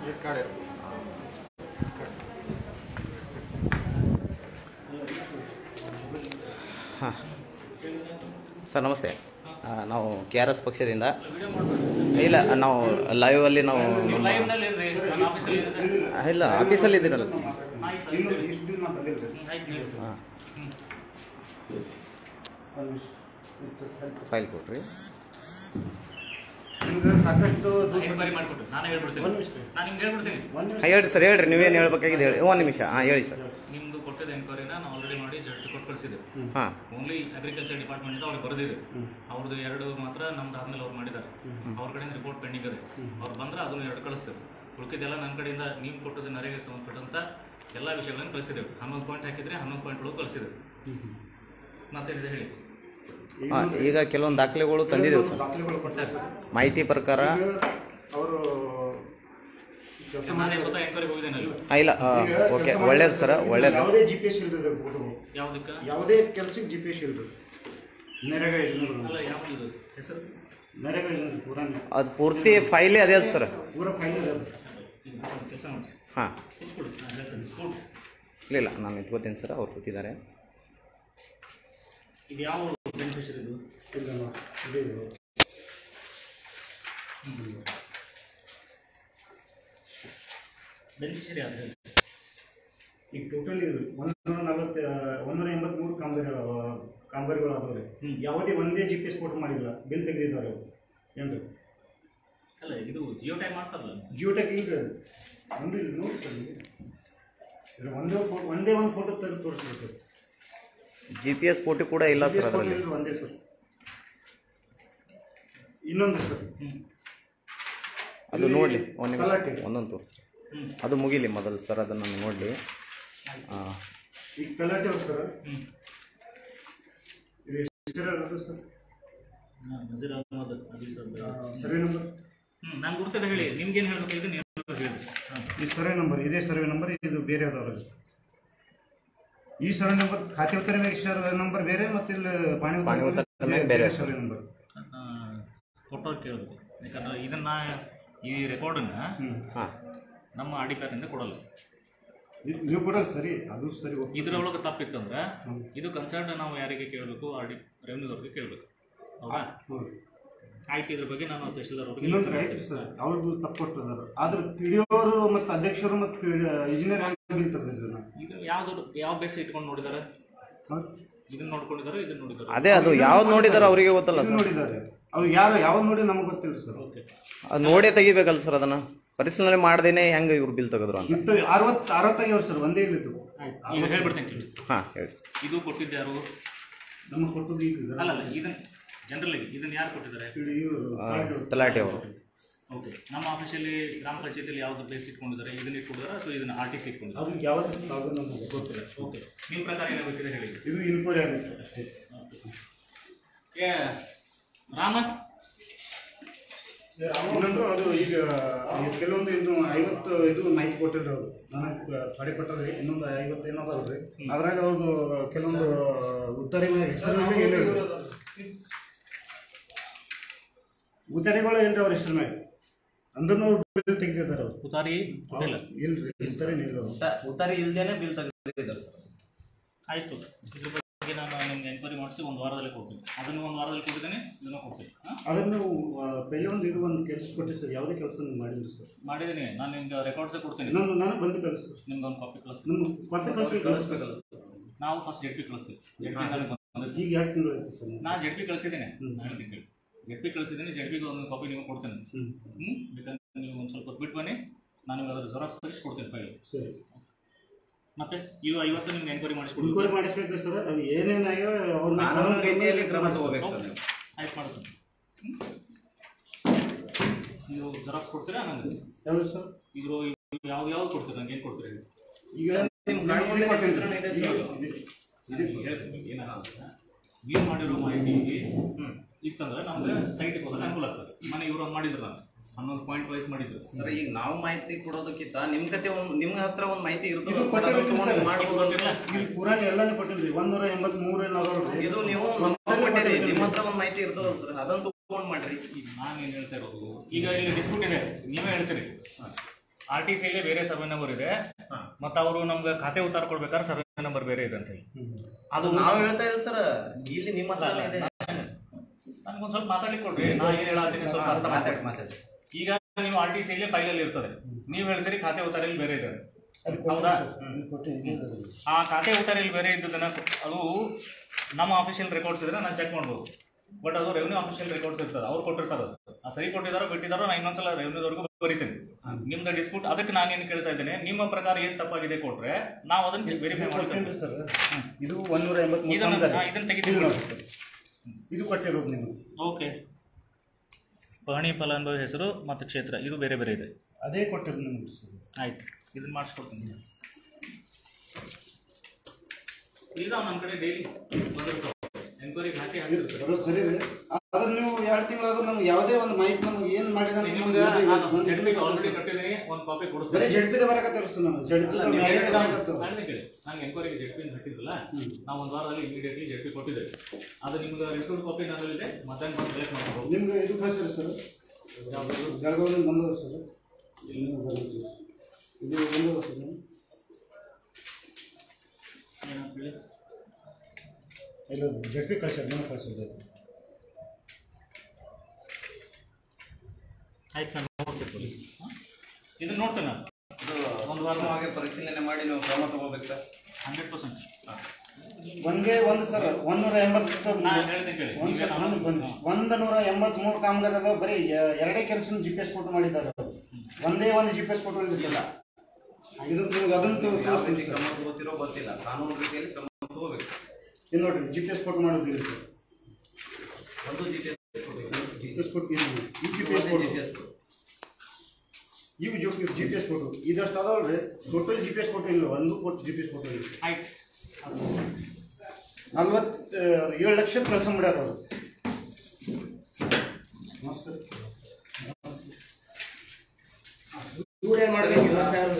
ಹಾಂ ಸರ್ ನಮಸ್ತೆ ಆ, ನಾವು ಕೆ ಆರ್ ಎಸ್ ಪಕ್ಷದಿಂದ ಇಲ್ಲ ನಾವು ಲೈವಲ್ಲಿ ನಾವು ನಮ್ಮ ಆ, ಇಲ್ಲ ಆಫೀಸಲ್ಲಿ ಇದ್ದೀರಲ್ಲ ಸರ್ ಹಾಂ ಫೈಲ್ ಕೊಟ್ರಿ ನಿಮ್ಗೆ ಸಾಕಷ್ಟು ದುಡ್ಡು- ಎನ್ಕ್ವೈರಿ ಮಾಡಿಕೊಟ್ಟು ನಾನೇ ಹೇಳ್ಬಿಡ್ತೀನಿ ಒಂದ್ ನಿಮಿಷ. ನಾನು ನಿಮ್ಗೆ ಹೇಳ್ಬಿಡ್ತೀನಿ ಒಂದ್ ನಿಮಿಷ. ಹಾಂ ಹೇಳ್ರಿ ಸರ್ ಹೇಳ್ರಿ ನೀವೇನು ಹೇಳ್ಬೇಕಾಗಿದೆ ಹೇಳಿ ಒಂದು ನಿಮಿಷ ಹಾಂ ಹೇಳಿ ಸರ್ ನಿಮ್ದು ಕೊಟ್ಟಿದ್ದ ಎನ್ಕ್ವೈರಿನ ನಾವು ಆಲ್ರೆಡಿ ಮಾಡಿ ಜಡ್ಜ್ ಕೊಟ್ಟು ಕಳಿಸಿದ್ದೇವೆ ಹ್ಮ್. ಹಾಂ ಓನ್ಲಿ ಅಗ್ರಿಕಲ್ಚರ್ ಡಿಪಾರ್ಟ್ಮೆಂಟ್ ಇಂದ ಅವ್ರಿಗೆ ಬರೆದಿದೆ ಹ್ಮ್. ಅವ್ರದ್ದು ಎರಡು ಮಾತ್ರ ನಮ್ದು ಆದ್ಮೇಲೆ ಅವ್ರು ಮಾಡಿದ್ದಾರೆ ಅವ್ರ ಕಡೆಯಿಂದ ರಿಪೋರ್ಟ್ ಪೆಂಡಿಂಗ್ ಇದೆ ಅವ್ರು ಬಂದ್ರೆ ಅದನ್ನು ಎರಡು ಕಳಿಸ್ತೇವೆ ಉಳ್ಕಿದ್ದೆಲ್ಲ ನನ್ನ ಕಡೆಯಿಂದ ನೀವು ಕೊಟ್ಟದ ನರೇಗೆ ಸಂಬಂಧಪಟ್ಟಂತ ಎಲ್ಲ ವಿಷಯಗಳನ್ನು ಕಳಿಸಿದ್ದೇವೆ ಹನ್ನೊಂದು ಪಾಯಿಂಟ್ ಹಾಕಿದ್ರೆ ಹನ್ನೊಂದು ಪಾಯಿಂಟ್ ಒಳಗೆ ಕಳಿಸಿದ್ದೇವೆ ಮತ್ತೇನಿದೆ ಹೇಳಿ ಹಾಂ ಈಗ ಕೆಲವೊಂದು ದಾಖಲೆಗಳು ತಂದಿದ್ದೇವೆ ಸರ್ ದಾಖಲೆಗಳು ಕೊಟ್ಟಾರೆ ಸರ್. ಮಾಹಿತಿ ಪ್ರಕಾರ ಈಗ ಅವರು ಕೆಲಸ ನಾನೇ ಸ್ವತಃ ಎನ್ಕ್ವೈರಿಗೆ ಹೋಗಿದ್ದೇನೆ ಅಲ್ಲಿ ಹಾಂ ಇಲ್ಲ ಓಕೆ ಒಳ್ಳೇದು ಸರ್ ಒಳ್ಳೇದು ಯಾವುದೇ ಜಿ ಪಿ ಎಸ್ ಇಲ್ರಿ ಫೋಟೋ ಯಾವುದಕ್ಕೆ ಯಾವುದೇ ಕೆಲಸಕ್ಕೆ ಜಿ ಪಿ ಎಸ್ ಇಲ್ರಿ ನರೇಗಾ ಅಲ್ಲ ಯೋಜನೆ ಯಾವುದು ಹೆಸರು ನರೇಗಾ ಯೋಜನೆ ಪೂರಾ ಅದು ಪೂರ್ತಿ ಫೈಲೇ ಅದೇ ಅದು ಸರ್ ಪೂರ ಫೈಲ್ ಇದೆ ಅದು. ಕೆಲಸ ಮಾಡಿ ಹಾಂ ಕೂತ್ಕೊಡು ನಾನು ಹೇಳ್ತೇನೆ ಕೂಡು. ಇಲ್ಲ ಇಲ್ಲ ನಾನು ನಿಂತ್ಕೋತೀನಿ ಸರ್ ಅವ್ರು ಕೂತಿದ್ದಾರೆ ಇದು ಯಾವ ಬೆನಿಫಿಷರಿ ಇದು ಇಲ್ಲ ನೋಡಿ, ಇದು ಇದು. ಬೆನಿಫಿಷರಿ ಯಾರು ಹೇಳಿ ಈಗ ಟೋಟಲ್ ಇದು ಒಂದೂರ ನಲವತ್ತ ಒಂದೂರ ಎಂಬತ್ಮೂರು ಕಾಮಗಾರಿ ಕಾಮಗಾರಿಗಳು ಅದಾವ್ರಿ ಹ್ಮ್. ಯಾವುದೇ ಒಂದೇ ಜಿ ಪಿ ಎಸ್ ಫೋಟೋ ಮಾಡಿಲ್ಲ ಬಿಲ್ ತೆಗೆದಿದ್ದಾರೆ ಅವರು ಏನ್ರಿ ಅಲ್ಲ ಇದು ಜಿಯೋ ಟೈಮ್ ಮಾಡ್ತಾರಲ್ಲ ಜಿಯೋಟೆಕ್ ಈಗ ಒಂದು ಇಲ್ಲಿ ನೋಡಿ ಸರ್ ಇಲ್ಲಿ. ಇದು ಒಂದೇ ಫೋಟೋ ಒಂದೇ ಒಂದು ಫೋಟೋ ತೆಗೆದು ತೋರಿಸ್ಬೇಕು sir G P S photo ಕೂಡ ಇಲ್ಲ ಸರ್ ಅದರಲ್ಲಿ ಇದು ಒಂದೇ ಸರ್ ಇನ್ನೊಂದು ಸರ್ ಅದು ನೋಡಲಿ ಒಂದು ನಿಮಿಷ ಕಲಾಟೆ. ಒಂದೊಂದು ತೋರಿಸ್ರಿ ಹ್ಮ್. ಅದು ಮುಗಿಲಿ ಮೊದಲು ಸರ್ ಅದನ್ನು ನೋಡಲಿ ಈಗ ತಲಾಟೆ ಅವ್ರು ಸರ್ ಹ್ಞೂ ಇದು ಹೆಸರು ಯಾರ್ದು sir Nazeer Ahmad Ali sir survey number ಹ್ಞೂ ನಾನು ಗುರ್ತದೆ ಹೇಳಿ ನಿಮ್ಗೇನು ಹೇಳಬೇಕು ಇದು ನೀವು ಹೇಳಿ ಹಾಂ ಈ ಸರ್ವೆ ನಂಬರ್ ಇದೇ ಸರ್ವೆ ನಂಬರ್ ಇದು ಬೇರೆ ಯಾವ್ದವ್ರ ಈ ಸರ್ವೆ ನಂಬರ್ ಖಾತೆ ಉತ್ತರ ಮೇಲೆ ಸರ್ವೆ ನಂಬರ್ ಬೇರೆ ಮತ್ತೆ ಇಲ್ಲಿ ಪಾಣಿ ಉತ್ತರ ಪಾಣಿ ಉತ್ತರ ಬೇರೆ ಮೇಲೆ ಬೇರೆ ಸರ್ವೆ ನಂಬರ್ ಕೊಟ್ಟವ್ರು ಕೇಳಬೇಕು ಯಾಕಂದ್ರೆ ಇದನ್ನ ಈ ರೆಕಾರ್ಡನ್ನ ಹ್ಮ್ ಹಾಂ ನಮ್ಮ ಆಡಿಕಾರಿಂದ ಕೊಡಲ್ಲ ಇದು ನೀವು ಕೊಡಲ್ಲ ಸರಿ ಅದು ಸರಿ ಓಕೆ. ಇದರೊಳಗೆ ತಪ್ಪಿತ್ತಂದ್ರೆ ಹ್ಮ್. ಇದು ಕನ್ಸರ್ನ್ ನಾವು ಯಾರಿಗೆ ಕೇಳಬೇಕು ಆಡಿ ರೆವೆನ್ಯೂದವ್ರಿಗೆ ಕೇಳಬೇಕು ಹೌದಾ ಹೌದು. ಆಯ್ತು ಇದ್ರ ಬಗ್ಗೆ ನಾನು ತಹಶೀಲ್ದಾರ್ ಇನ್ನೊಂದು ಅವ್ರಿಗೆ ರೈತರು ಸರ್ ಅವ್ರದ್ದು ತಪ್ಪು ಕೊಟ್ಟಿದ್ದಾರೆ ಆದ್ರೆ ಪಿ ಡಿ ಅವರು ಮತ್ತು ಅಧ್ಯಕ್ಷರು ಮತ್ತು ಇಂಜಿನಿಯರ್ ಹ್ಯಾಂಗ್ ಬಿಲ್ ತೆಗೆದಿದ್ರು ನಾವು ಇದು ಯಾವ್ದು ಯಾವ ಬೇಸ್ ಇಟ್ಕೊಂಡು ನೋಡಿದಾರೆ ಹೌದು. ಇದನ್ನ ನೋಡ್ಕೊಂಡಿದ್ದಾರೆ ಇದನ್ನ ನೋಡಿದ್ದಾರೆ ಅದೇ ಅದು ಯಾವ್ದು ನೋಡಿದಾರೆ ಅವರಿಗೆ ಗೊತ್ತಲ್ಲ ಇದು ಸರ್ ನೋಡಿದ್ದಾರೆ ಅವ್ರು ಯಾರು ಯಾವ್ದು ನೋಡಿ ನಮಗೆ ಗೊತ್ತಿಲ್ಲ ಸರ್ ಓಕೆ ಅದು ನೋಡೇ ತೆಗಿಬೇಕಲ್ಲ ಸರ್ ಅದನ್ನು ಪರಿಶೀಲನೆ ಮಾಡ್ದೇನೆ ಹೆಂಗೆ ಇವ್ರು ಬಿಲ್ ತೆಗೆದ್ರು ಅಂತ ಇಂಥ ಅರವತ್ತು ಅರವತ್ತಾಗ್ಯಾವ ಸರ್ ಒಂದೇ ಇಲ್ಲಿತ್ತು ಆಯ್ತು ಈಗ ಹೇಳ್ಬಿಡ್ತೇನೆ ಕೇಳಿ ಹಾಂ ಹೇಳಿ ಸರ್ ಇದು ಕೊಟ್ಟಿದ್ದು ಯಾರು ನಮಗೆ ಕೊಟ್ಟದ್ದು ಈಗ ಇದೆ. ಅಲ್ಲ ಅಲ್ಲ ಇದನ್ನ ಜನರಲ್ ಇದನ್ನ ಯಾರು ಕೊಟ್ಟಿದ್ದಾರೆ ಇದು ಇವರು ಆ, ತಲಾಟೆ ಅವರು ಓಕೆ ನಮ್ಮ ಆಫೀಸಲ್ಲಿ ಗ್ರಾಮ ಪಂಚಾಯತಿಯಲ್ಲಿ ಯಾವ್ದು ಬೇಸ್ ಇಟ್ಕೊಂಡಿದ್ದಾರೆ ಇದನ್ನ ಇಟ್ಕೊಂಡಿದ್ದಾರೆ ಸೊ ಇದನ್ನ ಆರ್ ಟಿ ಸಿ ಇಟ್ಕೊಂಡಿದ್ದಾರೆ ಅದಕ್ಕೆ ಯಾವತ್ತು ಅದು ನಮಗೆ ಗೊತ್ತಿಲ್ಲ ಓಕೆ ನಿಮ್ಮ ಪ್ರಕಾರ ಏನಾಗಬೇಕಿದೆ ಹೇಳಿ ಇದು ಇನ್ಕ್ವೈರಿ ಆಗುತ್ತೆ ಅಷ್ಟೇ ಏ ರಾಮ ಇನ್ನೊಂದು ಅದು ಈಗ ಕೆಲವೊಂದು ಇನ್ನು ಐವತ್ತು ಇದು ಮಾಹಿತಿ ಕೊಟ್ಟಿಲ್ಲ ಅವರು ನನಗೆ ತಡೆ ಕೊಟ್ಟರೆ ಇನ್ನೊಂದು ಐವತ್ತು ಏನೋ ಅದಾವ್ರಿ ಅದ್ರಾಗ ಅವ್ರದ್ದು ಕೆಲವೊಂದು ಉತ್ತರಿ ಹೆಸರು ಇಲ್ಲ ಉತ್ತರಿಗಳು ಏನ್ರಿ ಅವ್ರ ಹೆಸರು ಮ್ಯಾಗ ಅಂದ್ರೂ ಅವ್ರು ಬಿಲ್ ತೆಗಿತಿದ್ದಾರೆ ಅವ್ರು ಉತಾರಿ ಕೊಟ್ಟಿಲ್ಲ ಇಲ್ರಿ ಉತ್ತರಿ ಇಲ್ಲ ಅವ್ರು. ಉತ್ತಾರಿ ಇಲ್ದೇನೆ ಬಿಲ್ ತೆಗೆದಿದ್ದಾರೆ ಸರ್ ಆಯ್ತು ಇದ್ರ ಬಗ್ಗೆ ನಾನು ನಿಮ್ಗೆ ಎನ್ಕ್ವೈರಿ ಮಾಡಿಸಿ ಒಂದು ವಾರದಲ್ಲಿ ಕೊಡ್ತೀನಿ ಅದನ್ನು ಒಂದು ವಾರದಲ್ಲಿ ಕೊಟ್ಟಿದ್ದೇನೆ ಇದನ್ನು ಕೊಡ್ತೀನಿ ಹಾಂ ಅದನ್ನು ಪೆಹ್ಲೆ ಒಂದು ಇದು ಒಂದು ಕೆಲಸ ಕೊಟ್ಟು ಸರ್ ಯಾವುದೇ ಕೆಲಸ ಮಾಡಿಲ್ಲ ಸರ್ ಮಾಡಿದ್ದೀನಿ ನಾನು ನಿಮ್ಗೆ ರೆಕಾರ್ಡ್ಸೇ ಕೊಡ್ತೀನಿ ಇನ್ನೊಂದು ನಾನು ಬಂದು ಕಳಿಸ್ ಸರ್ ನಿಮ್ಗೆ ಒಂದು ಕಾಪಿ ಕಳಿಸ್ತೀನಿ ನಮ್ಮ ಕೊಟ್ಟು ಕಳಿಸ್ಬೇಕು ಕಳಿಸ್ಬೇಕಲ್ಲ ನಾವು ಫಸ್ಟ್ ಜೆಡ್ ಪಿ ಕಳಿಸ್ತೀವಿ ಜೆಡ್ ಪಿ ನನಗೆ ಬಂದಿದೆ. ಈಗ ಎರಡು ತಿಂಗಳು ಆಯ್ತು ಸರ್ ನಾ ಜೆಡ್ ಪಿ ಕಳಿಸಿದ್ದೇನೆ ಹ್ಮ್. ನಾನು ಹೇಳ್ತೀನಿ ಕೇಳಿ ಜೆಡ್ ಪಿ ಕಳಿಸಿದ್ದೀನಿ ಜೆಡ್ ಪಿಗೆ ಒಂದು ಕಾಪಿ ನಿಮಗೆ ಕೊಡ್ತೇನೆ ಹ್ಞೂ ಹ್ಞೂ ಬೇಕಂದ್ರೆ ನೀವು ಒಂದು ಸ್ವಲ್ಪ ಬಿಟ್ಟು ಬನ್ನಿ ನಾನು ನಿಮ್ಗೆ ಅದ್ರ ಜೆರಾಕ್ಸ್ ತೆಗಿಸಿ ಕೊಡ್ತೀನಿ ಫೈಲ್ ಸರಿ ಮತ್ತೆ ಇವು ಐವತ್ತು ನಿಮ್ಗೆ ಎನ್ಕ್ವೈರಿ ಮಾಡಿಸ್ಕೊಡ್ತೀನಿ ಇನ್ಕ್ವೈರಿ ಮಾಡಿಸ್ಬೇಕ್ರಿ ಸರ್ ಅವು ಏನೇನಾಗ್ಯಾವ ಅವ್ರನ್ನ ಕಾನೂನು ರೀತಿಯಲ್ಲಿ ಕ್ರಮ ತಗೋಬೇಕು ಸರ್ ನೀವು ಆಯ್ತು ಮಾಡಿಸ್ತೀನಿ ನೀವು ಜೆರಾಕ್ಸ್ ಕೊಡ್ತೀರಾ ನನಗೆ ಯಾವ್ದು ಸರ್ ಇದ್ರ ಯಾವ್ದು ಯಾವ್ದು ಕೊಡ್ತೀರಾ ನಂಗೆ ಏನು ಕೊಡ್ತೀರಾ ಹೇಳಿ ಈಗ ನಿಮ್ಮ ಕಾನೂನಿನ ಕೊಟ್ಟಿದ್ದು. ಚಿತ್ರಣ ಇದೆ ಸರ್. ಇದು- ಇದು ಹೇಳ್ತೀನಿ ಏನಾಗುತ್ತೆ ನೀವು ಮಾಡಿರೋ ಮಾಹಿತಿ ಇತ್ತಂದ್ರೆ ನಮ್ಗೆ ಸೈಟಿಗೆ ಹೋದಾಗ ಅನುಕೂಲ ಆಗ್ತದೆ ಮನೆ ಇವ್ರು ಒಂದು ಮಾಡಿದ್ರು ನಾನು ಹನ್ನೊಂದು ಪಾಯಿಂಟ್ ವೈಸ್ ಮಾಡಿದ್ರು ಸರ್ ಈಗ ನಾವು ಮಾಹಿತಿ ಕೊಡೋದಕ್ಕಿಂತ ನಿಮ್ ಕತೆ ಒಂದು ನಿಮ್ಮ ಹತ್ರ ಒಂದು ಮಾಹಿತಿ ಇದು ಇರ್ತದೆ ಸರ್, ಕೊಟ್ಟಿಲ್ಲ ಅದನ್ನ ತಗೊಂಡು ಸರ್. ಮಾಡ್ಬೋದಲ್ಲ? ಇಲ್ಲಿ ಪುರಾಣ ಎಲ್ಲಾನು ಕೊಟ್ಟಿಲ್ರಿ ಒಂದೂರ ಎಂಬತ್ಮೂರು ಏನಾದ್ರು ಇದು ನೀವು ನಮ್ಗೆ ಕೊಟ್ಟಿರಿ ನಿಮ್ಮ ಹತ್ರ ಒಂದು ಮಾಹಿತಿ ಇರ್ತದಲ್ಲ ಸರ್ ಅದನ್ನು ತಗೊಂಡು ಮಾಡ್ರಿ ಈಗ ನಾನೇನು ಹೇಳ್ತಾ ಇರೋದು ಈಗ ಇಲ್ಲಿ ಡಿಸ್ಪ್ಯೂಟ್ ಇದೆ ನೀವೇ ಹೇಳ್ತೀರಿ ಆರ್ ಟಿ ಸಿಯಲ್ಲಿ ಬೇರೆ ಸರ್ವೆ ನಂಬರ್ ಇದೆ ಮತ್ತು ಅವರು ನಮ್ಗೆ ಖಾತೆ ಉತ್ತಾರ ಕೊಡ್ಬೇಕಾದ್ರೆ ಸರ್ವೆ ನಂಬರ್ ಬೇರೆ ಇದೆ ಅಂತ ಹೇಳಿ ಅದು ನಾವು ಹೇಳ್ತಾ ಇಲ್ಲ ಸರ್ ಇಲ್ಲಿ ನಿಮ್ಮ ಹತ್ರ ಇದೆ ನನ್ಗೊಂದು ಸ್ವಲ್ಪ ಮಾತಾಡ್ಲಿಕ್ಕೆ ಕೊಡ್ರಿ ನಾ ಏನು ಹೇಳತ್ತೀನಿ ಸ್ವಲ್ಪ ಅರ್ಥ ಮಾತಾಡಿ ಮಾತಾಡಿ ಮಾತಾಡಿ ಈಗ ನೀವು ಆರ್ ಟಿ ಸಿಯಲ್ಲಿ ಫೈಲಲ್ಲಿ ಇರ್ತದೆ ನೀವು ಹೇಳ್ತೀರಿ ಖಾತೆ ಉತ್ತಾರಲ್ಲಿ ಬೇರೆ ಇದೆ ಅದು ಹೌದಾ? ಕೊಟ್ಟು ಆ ಖಾತೆ ಉತ್ತಾರಲ್ಲಿ ಬೇರೆ ಇದ್ದದನ್ನ ಅದು ನಮ್ಮ ಆಫೀಷಿಯಲ್ ರೆಕಾರ್ಡ್ಸ್ ಇದ್ರೆ ನಾನು ಚೆಕ್ ಮಾಡ್ಬೋದು ಬಟ್ ಅದು ರೆವೆನ್ಯೂ ಆಫೀಷಿಯಲ್ ರೆಕಾರ್ಡ್ಸ್ ಇರ್ತದೆ ಅವ್ರು ಕೊಟ್ಟಿರ್ತಾರೆ ಅದು ಆ ಸರಿ ಕೊಟ್ಟಿದಾರೋ ಬಿಟ್ಟಿದಾರೋ ನಾನು ಇನ್ನೊಂದ್ಸಲ ರೆವೆನ್ಯೂದವ್ರಿಗೂ ಬರೀತೀನಿ ನಿಮ್ದು ಡಿಸ್ಪ್ಯೂಟ್ ಅದಕ್ಕೆ ನಾನು ಏನು ಕೇಳ್ತಾ ಇದ್ದೇನೆ ನಿಮ್ಮ ಪ್ರಕಾರ ಏನು ತಪ್ಪಾಗಿದೆ ಕೊಟ್ರೆ ನಾವು ಅದನ್ನ ವೆರಿಫೈ ಮಾಡ್ತೇವೆ ಕೊಟ್ಟೇನ್ರಿ ಸರ್ ಇದು ಒಂದೂರ ಎಂಬತ್ಮೂರು ಇದನ್ನ ಕಾಮಗಾರಿ. ಹಾ, ಇದನ್ನ ತೆಗಿತೀವಿ ಇದು ನೋಡಿ ಸರ್. ಇದು ಕೊಟ್ಟಿರೋದು ನಿಮಗೆ ಓಕೆ ಪಹಣಿ ಫಲಾನುಭವಿ ಹೆಸರು ಮತ್ತು ಕ್ಷೇತ್ರ ಇದು ಬೇರೆ ಬೇರೆ ಇದೆ ಅದೇ ಕೊಟ್ಟಿರೋದು ನಿಮಗೆ ಸರ್ ಆಯ್ತು ಇದನ್ನ ಮಾಡಿಸ್ಕೊಡ್ತೀನಿ ಈಗ ನಮ್ಮ ಕಡೆ ಡೈಲಿ ಬಂದಿರ್ತಾವೆ ಎನ್ಕ್ವೈರಿಗೆ ಹಾಕಿ ಹಾಕಿರ್ತಾರೆ ಬರೋದು ಸರಿ ರೀ ಆದ್ರೆ ನೀವು ಎರಡು ತಿಂಗಳಾದ್ರೂ ನಮ್ಗೆ ಯಾವುದೇ ಒಂದು ಮಾಹಿತಿ ನಮ್ಗೆ ಏನು ಮಾಡಿದ ನಿಮ್ಗೆ ನಾನು ಜಡ್ಪಿಗೆ ಆಲ್ರೆಡಿ ಕಟ್ಟಿದ್ದೀನಿ ಒಂದು ಕಾಪಿ ಬರೀ ಕೊಡಿಸ್ತೀನಿ ಜಡ್ಪಿದ ಬರಕತ್ತೀರಿ ಸರ್ ನಾನು ಜಡ್ಪಿದ ಮ್ಯಾಲಿಂದ ಬರಕತ್ತದ. ನಾನು ಕೇಳಿ ನನಗೆ ಎನ್ಕ್ವೈರಿಗೆ ಜಡ್ಪಿ ಹಾಕಿದ್ರಲ್ಲ ನಾವು ಒಂದು ವಾರದಲ್ಲಿ ಇಮಿಡಿಯೇಟ್ಲಿ ಜಡ್ಪಿ ಕೊಟ್ಟಿದ್ದೇವೆ ಅದು ನಿಮ್ಗೆ ರಿಸೀವ್ಡ್ ಕಾಪಿ ನನ್ನಲ್ಲಿದೆ ಮಧ್ಯಾಹ್ನ ಬಂದು ಕಲೆಕ್ಟ್ ಮಾಡ್ಬೋದು ನಿಮ್ಗೆ ಇದು ಕಳಿಸಿರಿ ಸರ್ ಬೆಳಗಾವಿಯಿಂದ ಬಂದದ ಸರ್ ನೀವು ಬಂದಿದ್ದೀರಿ. ಇದು ಬಂದದ ಸರ್ ಏನಂತ ಹೇಳಿ ಇಲ್ಲ ಜಡ್ಪಿ ಕಳಿಸಿರಿ ನೀವು ಕಳಿಸಿರಿ ಆಯ್ತು ನಾನು ನೋಡ್ತೀನಿ ಇದನ್ನ ನೋಡ್ತೇನೆ ನಾನು ಇದು ಒಂದು ವಾರವಾಗಿ ಪರಿಶೀಲನೆ ಮಾಡಿ ನೀವು ಕ್ರಮ ತಗೋಬೇಕು ಸರ್ ಹಂಡ್ರೆಡ್ ಪರ್ಸೆಂಟ್ ಒಂದೇ ಒಂದು ಸರ್ ಒಂದೂರ ಎಂಬತ್ತು ನಾನು ಹೇಳ್ತೀನಿ ಕೇಳಿ ಒಂದು ಸರ್ ನಾನು ಬಂದು ಒಂದು ನೂರ ಎಂಬತ್ಮೂರು ಕಾಮಗಾರಿ ಅದಾವ ಬರೀ ಎ- ಎರಡೇ ಕೆಲಸ ಜಿ ಪಿ ಎಸ್ ಕೊಟ್ಟು ಮಾಡಿದ್ದಾರೆ ಅವ್ರು. ಒಂದೇ ಒಂದು ಜಿ ಪಿ ಎಸ್ ಕೊಟ್ಟು ಸರ್ ಇದು ನಿಮ್ಗೆ ಅದನ್ನು ತೋ- ಯಾವ ತೋರಿಸ್ತೀನಿ ರೀತಿ ಸರ್ ಕ್ರಮ ತಗೋತಿರೋ ಗೊತ್ತಿಲ್ಲ ಕಾನೂನು ರೀತಿಯಲ್ಲಿ ಕ್ರಮ ತಗೋಬೇಕು ಸರ್ ಇದು ನೋಡ್ರಿ ಜಿ ಪಿ ಎಸ್ ಕೊಟ್ಟು ಮಾಡೋದಿಲ್ಲ ಸರ್ ಒಂದು G P S G P S ಕೊಟ್ಟು ಇದು ಈ ಜಿ ಪಿ ಎಸ್ ಜಿ ಕೊಟ್ಟು ಪಿ ಎಸ್ ಇವು ಜಿ ಪಿ ಎಸ್ ಕೊಟ್ಟು ಇದಷ್ಟು ಅದಾವಲ್ರಿ ಟೋಟಲ್ ಜಿ ಪಿ ಎಸ್ ಕೊಟ್ಟು ಇಲ್ಲ ಒಂದು ಕೊಟ್ಟು ಜಿ ಪಿ ಎಸ್ ಕೊಟ್ಟು ಇಲ್ಲ ಆಯ್ತು ನಲ್ವತ್ತು ಏಳು ಲಕ್ಷ ಕೆಲಸ ಮಾಡ್ಯಾರ ಅವರು ನಮಸ್ಕಾರ ಇವ್ರು ಏನು ಮಾಡ್ಬೇಕು ಐವತ್ತು ಸಾವಿರ